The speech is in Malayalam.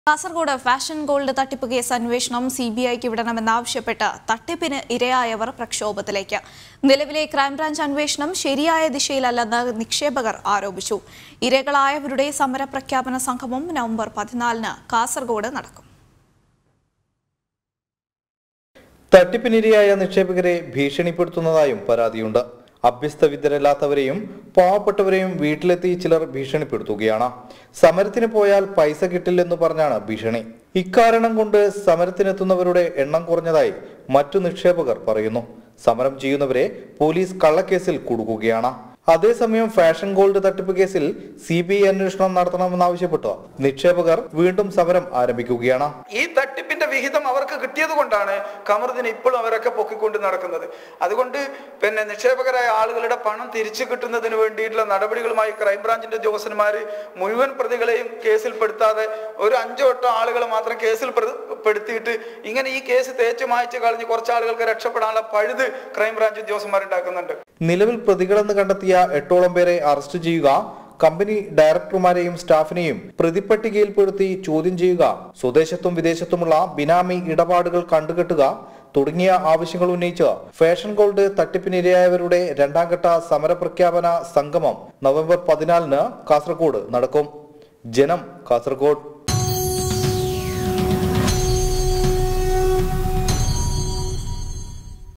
കാസർഗോഡ് ഫാഷൻ ഗോൾഡ് തട്ടിപ്പ് കേസ് അന്വേഷണം സി ബി ഐക്ക് വിടണമെന്നാവശ്യപ്പെട്ട് തട്ടിപ്പിന് ഇരയായവർ പ്രക്ഷോഭത്തിലേക്ക് നിലവിലെ ക്രൈംബ്രാഞ്ച് അന്വേഷണം ശരിയായ ദിശയിലല്ലെന്ന് നിക്ഷേപകർ ആരോപിച്ചു ഇരകളായവരുടെ സമരപ്രഖ്യാപന സംഗമം നവംബർ പതിനാലിന് കാസർഗോഡ് നടക്കും തട്ടിപ്പിനിരയായ നിക്ഷേപകരെ ഭീഷണിപ്പെടുത്തുന്നതായും പരാതിയുണ്ട് അഭ്യസ്തവിദ്യരല്ലാത്തവരെയും പാവപ്പെട്ടവരെയും വീട്ടിലെത്തി ചിലർ ഭീഷണിപ്പെടുത്തുകയാണ് സമരത്തിന് പോയാൽ പൈസ കിട്ടില്ലെന്ന് പറഞ്ഞാണ് ഭീഷണി ഇക്കാരണം കൊണ്ട് സമരത്തിനെത്തുന്നവരുടെ എണ്ണം കുറഞ്ഞതായി മറ്റു നിക്ഷേപകർ പറയുന്നു സമരം ചെയ്യുന്നവരെ പോലീസ് കള്ളക്കേസിൽ കുടുക്കുകയാണ് അതേസമയം ഫാഷൻ ഗോൾഡ് തട്ടിപ്പ് കേസിൽ സി ബി ഐ അന്വേഷണം നടത്തണമെന്നാവശ്യപ്പെട്ട് നിക്ഷേപകർ വീണ്ടും സമരം ആരംഭിക്കുകയാണ് ഈ തട്ടിപ്പിന്റെ വിഹിതം അവർക്ക് കിട്ടിയത് കൊണ്ടാണ് കമറുദ്ദീൻ ഇപ്പോഴും അവരൊക്കെ പൊക്കിക്കൊണ്ട് നടക്കുന്നത് അതുകൊണ്ട് പിന്നെ നിക്ഷേപകരായ ആളുകളുടെ പണം തിരിച്ചു കിട്ടുന്നതിന് വേണ്ടിയിട്ടുള്ള നടപടികളുമായി ക്രൈംബ്രാഞ്ചിന്റെ ഉദ്യോഗസ്ഥന്മാർ മുഴുവൻ പ്രതികളെയും കേസിൽ പെടുത്താതെ ഒരു അഞ്ചോ എട്ടോ ആളുകളെ മാത്രം കേസിൽ പ്രതി- പെടുത്തിയിട്ട് ഇങ്ങനെ ഈ കേസ് തേച്ചു മായ്ച്ചു കളഞ്ഞ് കുറച്ച് ആളുകൾക്ക് രക്ഷപ്പെടാനുള്ള പഴുത് ക്രൈംബ്രാഞ്ച് ഉദ്യോഗസ്ഥന്മാരുണ്ടാക്കുന്നുണ്ട് നിലവിൽ പ്രതികളെന്ന് കണ്ടെത്തിയ എട്ടോളം പേരെ അറസ്റ്റ് ചെയ്യുക കമ്പനി ഡയറക്ടർമാരെയും സ്റ്റാഫിനെയും പ്രതിപ്പട്ടികയിൽപ്പെടുത്തി ചോദ്യം ചെയ്യുക സ്വദേശത്തും വിദേശത്തുമുള്ള ബിനാമി ഇടപാടുകൾ കണ്ടുകെട്ടുക തുടങ്ങിയ ആവശ്യങ്ങൾ ഉന്നയിച്ച് ഫാഷൻ ഗോൾഡ് തട്ടിപ്പിനിരയായവരുടെ രണ്ടാം ഘട്ട സമരപ്രഖ്യാപന സംഗമം നവംബർ പതിനാലിന് കാസർഗോഡ് നടക്കും ജനം കാസർഗോഡ്